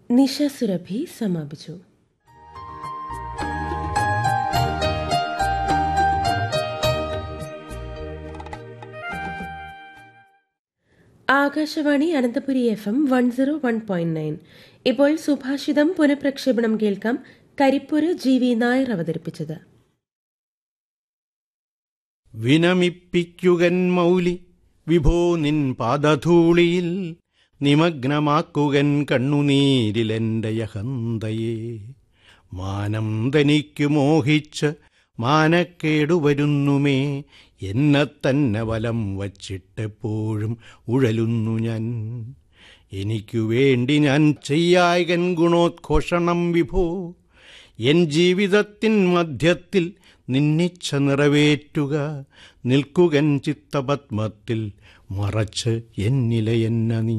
നിഷ സുരഭി സമാപിച്ചു Akashvani Ananthapuri F M one zero one point nine ഇപ്പോൾ സുഭാഷിതം പുനഃപ്രക്ഷേപണം കേൾക്കാം കരിപ്പൂര് ജി വി നായർ അവതരിപ്പിച്ചത് വിനമിപ്പിക്കുകൻ മൗലി വിഭോ നിൻ പാദധൂളിയിൽ നിമഗ്നമാക്കുകൻ കണ്ണുനീരിലെന്റെ യഹന്തയെ മാനം തനിക്കു മോഹിച്ച് മാനക്കേടുവരുന്നുമേ എന്നെ തന്നെ വലം വച്ചിട്ടെപ്പോഴും ഉഴലുന്നു ഞാൻ എനിക്കു വേണ്ടി ഞാൻ ചെയ്യായകൻ ഗുണോദ്ഘോഷണം വിഭോ എൻ ജീവിതത്തിൻ മധ്യത്തിൽ നിന്നിച്ഛ നിറവേറ്റുക നിൽക്കുകൻ ചിത്തപത്മത്തിൽ മറച്ച് എന്നിലയെന്ന നീ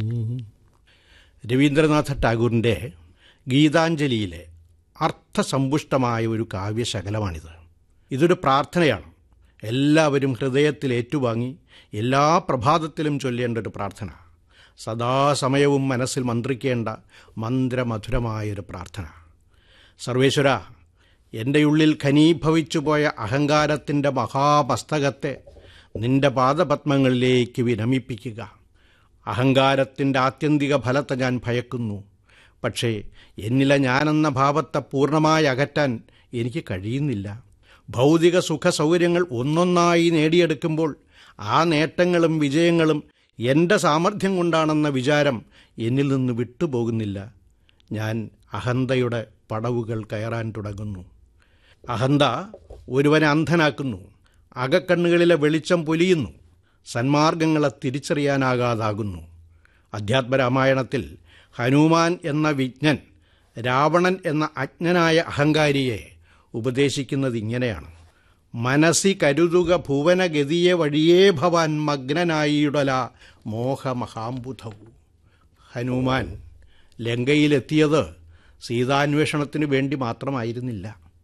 രവീന്ദ്രനാഥ ടാഗോറിൻ്റെ ഗീതാഞ്ജലിയിലെ അർത്ഥസമ്പുഷ്ടമായ ഒരു കാവ്യശകലമാണിത് ഇതൊരു പ്രാർത്ഥനയാണ് എല്ലാവരും ഹൃദയത്തിൽ ഏറ്റുവാങ്ങി എല്ലാ പ്രഭാതത്തിലും ചൊല്ലേണ്ട ഒരു പ്രാർത്ഥന സദാസമയവും മനസ്സിൽ മന്ത്രിക്കേണ്ട മന്ത്രമധുരമായൊരു പ്രാർത്ഥന സർവേശ്വര എൻ്റെ ഉള്ളിൽ ഖനീഭവിച്ചു പോയ അഹങ്കാരത്തിൻ്റെ മഹാമസ്തകത്തെ നിന്റെ പാദപത്മങ്ങളിലേക്ക് വിരമിപ്പിക്കുക അഹങ്കാരത്തിൻ്റെ ആത്യന്തിക ഫലത്തെ ഞാൻ ഭയക്കുന്നു പക്ഷേ എന്നിലെ ഞാനെന്ന ഭാവത്തെ പൂർണ്ണമായി അകറ്റാൻ എനിക്ക് കഴിയുന്നില്ല ഭൗതിക സുഖ സൗകര്യങ്ങൾ ഒന്നൊന്നായി നേടിയെടുക്കുമ്പോൾ ആ നേട്ടങ്ങളും വിജയങ്ങളും എൻ്റെ സാമർഥ്യം കൊണ്ടാണെന്ന വിചാരം എന്നിൽ നിന്ന് വിട്ടുപോകുന്നില്ല ഞാൻ അഹന്തയുടെ പടവുകൾ കയറാൻ തുടങ്ങുന്നു അഹന്ത ഒരുവനെ അന്ധനാക്കുന്നു അകക്കണ്ണുകളിലെ വെളിച്ചം പൊലിയുന്നു സന്മാർഗങ്ങളെ തിരിച്ചറിയാനാകാതാകുന്നു അധ്യാത്മരാമായണത്തിൽ ഹനുമാൻ എന്ന വിജ്ഞൻ രാവണൻ എന്ന അജ്ഞനായ അഹങ്കാരിയെ ഉപദേശിക്കുന്നത് ഇങ്ങനെയാണ് മനസ്സി കരുതുക ഭുവനഗതിയെ വഴിയേ ഭവാൻ മഗ്നനായിടല മോഹമഹാംബുധവു ഹനുമാൻ ലങ്കയിലെത്തിയത് സീതാന്വേഷണത്തിനു വേണ്ടി മാത്രമായിരുന്നില്ല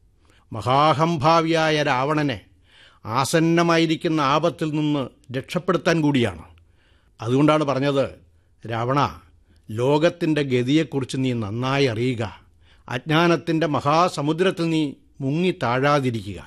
മഹാഹംഭാവിയായ രാവണനെ ആസന്നമായിരിക്കുന്ന ആപത്തിൽ നിന്ന് രക്ഷപ്പെടുത്താൻ കൂടിയാണ് അതുകൊണ്ടാണ് പറഞ്ഞത് രാവണ ലോകത്തിൻ്റെ ഗതിയെക്കുറിച്ച് നീ നന്നായി അറിയുക അജ്ഞാനത്തിൻ്റെ മഹാസമുദ്രത്തിൽ നീ മുങ്ങി താഴാതിരിക്കുക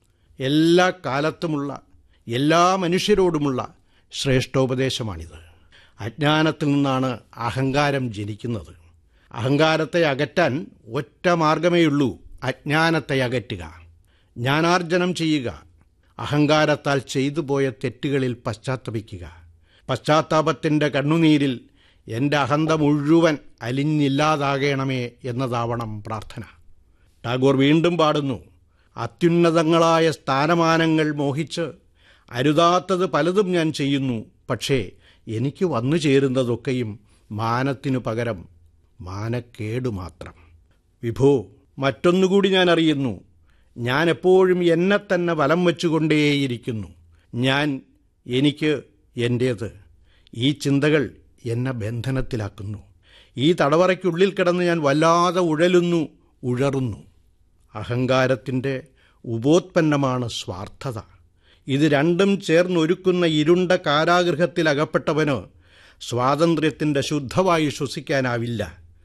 എല്ലാ കാലത്തുമുള്ള എല്ലാ മനുഷ്യരോടുമുള്ള ശ്രേഷ്ഠോപദേശമാണിത് അജ്ഞാനത്തിൽ നിന്നാണ് അഹങ്കാരം ജനിക്കുന്നത് അഹങ്കാരത്തെ അകറ്റാൻ ഒറ്റ മാർഗമേയുള്ളൂ അജ്ഞാനത്തെ അകറ്റുക ജ്ഞാനാർജനം ചെയ്യുക അഹങ്കാരത്താൽ ചെയ്തു പോയ തെറ്റുകളിൽ പശ്ചാത്തപിക്കുക പശ്ചാത്താപത്തിൻ്റെ കണ്ണുനീരിൽ എൻ്റെ അഹന്ത മുഴുവൻ അലിഞ്ഞില്ലാതാകണമേ എന്നതാവണം പ്രാർത്ഥന ടാഗോർ വീണ്ടും പാടുന്നു അത്യുന്നതങ്ങളായ സ്ഥാനമാനങ്ങൾ മോഹിച്ച് അരുതാത്തത് പലതും ഞാൻ ചെയ്യുന്നു പക്ഷേ എനിക്ക് വന്നു ചേരുന്നതൊക്കെയും മാനത്തിനു പകരം മാനക്കേടു മാത്രം വിഭോ മറ്റൊന്നുകൂടി ഞാൻ അറിയുന്നു ഞാൻ എപ്പോഴും എന്നെ തന്നെ വലം വെച്ചുകൊണ്ടേയിരിക്കുന്നു ഞാൻ എനിക്ക് എൻ്റേത് ഈ ചിന്തകൾ എന്നെ ബന്ധനത്തിലാക്കുന്നു ഈ തടവറയ്ക്കുള്ളിൽ കിടന്ന് ഞാൻ വല്ലാതെ ഉഴലുന്നു ഉഴറുന്നു അഹങ്കാരത്തിൻ്റെ ഉപോത്പന്നമാണ് സ്വാർത്ഥത ഇത് രണ്ടും ചേർന്നൊരുക്കുന്ന ഇരുണ്ട കാരാഗൃഹത്തിലകപ്പെട്ടവന് സ്വാതന്ത്ര്യത്തിൻ്റെ ശുദ്ധവായു ശ്വസിക്കാനാവില്ല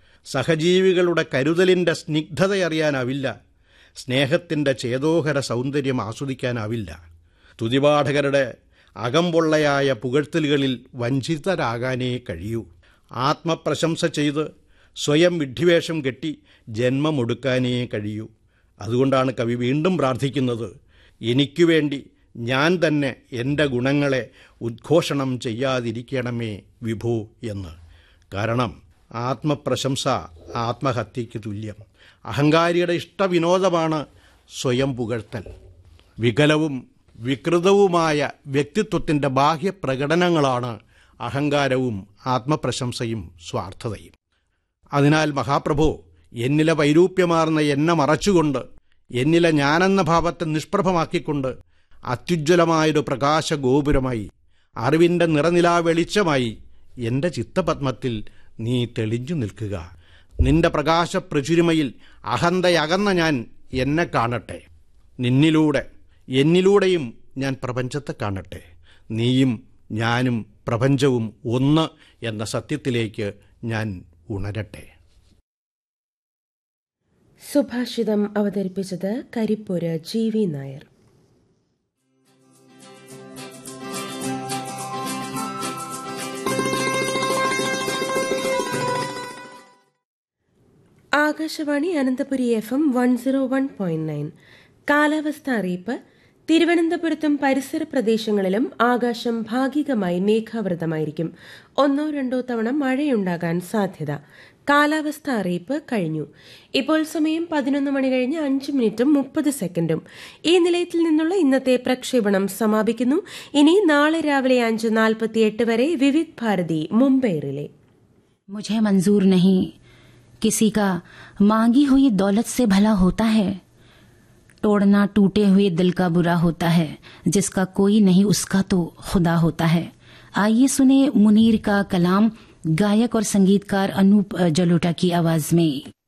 സഹജീവികളുടെ കരുതലിൻ്റെ സ്നിഗ്ധതയറിയാനാവില്ല സ്നേഹത്തിൻ്റെ ചേതോഹര സൗന്ദര്യം ആസ്വദിക്കാനാവില്ല തുതിപാഠകരുടെ അകംപൊള്ളയായ പുകഴ്ത്തലുകളിൽ വഞ്ചിതരാകാനേ കഴിയൂ ആത്മപ്രശംസ ചെയ്ത് സ്വയം വിഡ്ഢിവേഷം കെട്ടി ജന്മമൊടുക്കാനേ കഴിയൂ അതുകൊണ്ടാണ് കവി വീണ്ടും പ്രാർത്ഥിക്കുന്നത് എനിക്കു വേണ്ടി ഞാൻ തന്നെ എൻ്റെ ഗുണങ്ങളെ ഉദ്ഘോഷണം ചെയ്യാതിരിക്കണമേ വിഭു എന്ന് കാരണം ആത്മപ്രശംസ ആത്മഹത്യയ്ക്ക് തുല്യം അഹങ്കാരിയുടെ ഇഷ്ടവിനോദമാണ് സ്വയം പുകഴ്ത്തൽ വികലവും വികൃതവുമായ വ്യക്തിത്വത്തിൻ്റെ ബാഹ്യപ്രകടനങ്ങളാണ് അഹങ്കാരവും ആത്മപ്രശംസയും സ്വാർത്ഥതയും അതിനാൽ മഹാപ്രഭു എന്നിലെ വൈരൂപ്യമാർന്ന എന്നെ മറച്ചുകൊണ്ട് എന്നിലെ ഞാനെന്ന ഭാവത്തെ നിഷ്പ്രഭമാക്കിക്കൊണ്ട് അത്യുജ്വലമായൊരു പ്രകാശ ഗോപുരമായി അറിവിൻ്റെ നിറനിലാ വെളിച്ചമായി എൻ്റെ ചിത്തപത്മത്തിൽ നീ തെളിഞ്ഞു നിൽക്കുക നിന്റെ പ്രകാശ പ്രചുരിമയിൽ അഹന്തയകന്ന ഞാൻ എന്നെ കാണട്ടെ നിന്നിലൂടെ എന്നിലൂടെയും ഞാൻ പ്രപഞ്ചത്തെ കാണട്ടെ നീയും ഞാനും പ്രപഞ്ചവും ഒന്ന് എന്ന സത്യത്തിലേക്ക് ഞാൻ ഉണരട്ടെ സുഭാഷിതം അവതരിപ്പിച്ചത് Karippur G V Nair Akashvani Ananthapuri F M one zero one point nine കാലാവസ്ഥ അറിയിപ്പ് തിരുവനന്തപുരത്തും പരിസര പ്രദേശങ്ങളിലും ആകാശം ഭാഗികമായി മേഘാവൃതമായിരിക്കും ഒന്നോ രണ്ടോ തവണ മഴയുണ്ടാകാൻ സാധ്യത കാലാവസ്ഥ അറിയിപ്പ് കഴിഞ്ഞു ഇപ്പോൾ സമയം പതിനൊന്ന് മണി കഴിഞ്ഞ് അഞ്ച് മിനിറ്റും മുപ്പത് സെക്കൻഡും ഈ നിലയത്തിൽ നിന്നുള്ള ഇന്നത്തെ പ്രക്ഷേപണം സമാപിക്കുന്നു ഇനി നാളെ രാവിലെ അഞ്ച് നാൽപ്പത്തിയെട്ട് വരെ വിവിധ് ഭാരതി മുംബൈ റിലേ मुझे मंजूर नहीं किसी का मांगी हुई दौलत से भला होता है तोड़ना टूटे हुए दिल का बुरा होता है जिसका कोई नहीं उसका तो खुदा होता है आइए सुने मुनीर का कलाम गायक और संगीतकार अनूप जलोटा की आवाज में